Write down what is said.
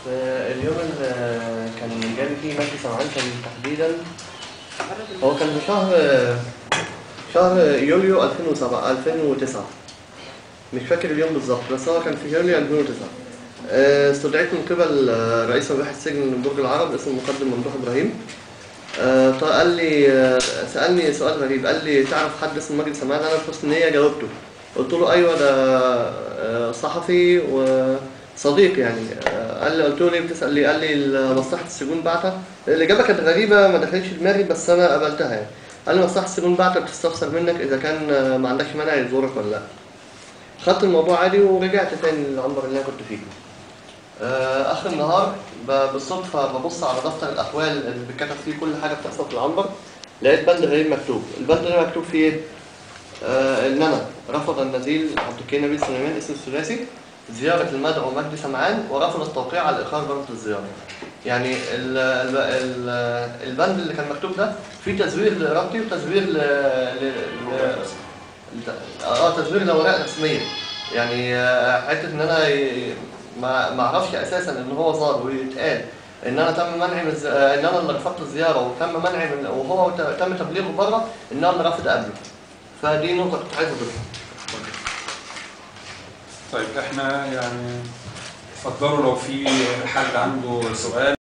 في اليوم اللي كان جالي فيه مجلس سمعان كان تحديدا هو كان في شهر شهر يوليو 2007 2009 مش فاكر اليوم بالظبط بس هو كان في يوليو 2009 آه، استدعيت من قبل آه، رئيس مباحث السجن برج العرب اسمه المقدم ممدوح ابراهيم آه، قال لي آه، سالني سؤال غريب قال لي تعرف حد اسمه مجدي سمعان انا في حسن نيه جاوبته قلت له ايوه ده آه، صحفي وصديق يعني آه، قال لي قلت له ليه بتسال لي قال لي مصلحه السجون بعتها الاجابه كانت غريبه ما دخلتش دماغي بس انا قبلتها يعني قال لي مصلحه السجون بعتها بتستفسر منك اذا كان آه، ما عندكش مانع يزورك ولا لا خدت الموضوع عادي ورجعت تاني للعنبر اللي انا كنت فيه آه، اخر النهار ب- بالصدفه ببص على دفتر الاحوال اللي بيتكتب فيه كل حاجه بتحصل في العنبر لقيت بند غريب مكتوب البند ده مكتوب فيه ايه؟ آه ان انا رفض النزيل عبد الكريم نبيل سليمان اسم الثلاثي زيارة المدعو مجدي سمعان ورفض التوقيع على إقرار برضه الزيارة. يعني ال ال ال البند اللي كان مكتوب ده فيه تزوير لإرادتي وتزوير ل ل ل- اه تزوير لأوراق رسمية. يعني آه، حتة إن أنا ي- ما ما أعرفش أساسا إن هو زار ويتقال إن أنا تم منعي من الز... آه، إن أنا اللي رفضت الزيارة وتم منعي من وهو ت- تم تبليغه بره إن أنا اللي رافض أقابله. فدي نقطة كنت عايز أضيفها. طيب احنا يعني اتفضلوا لو في حد عنده سؤال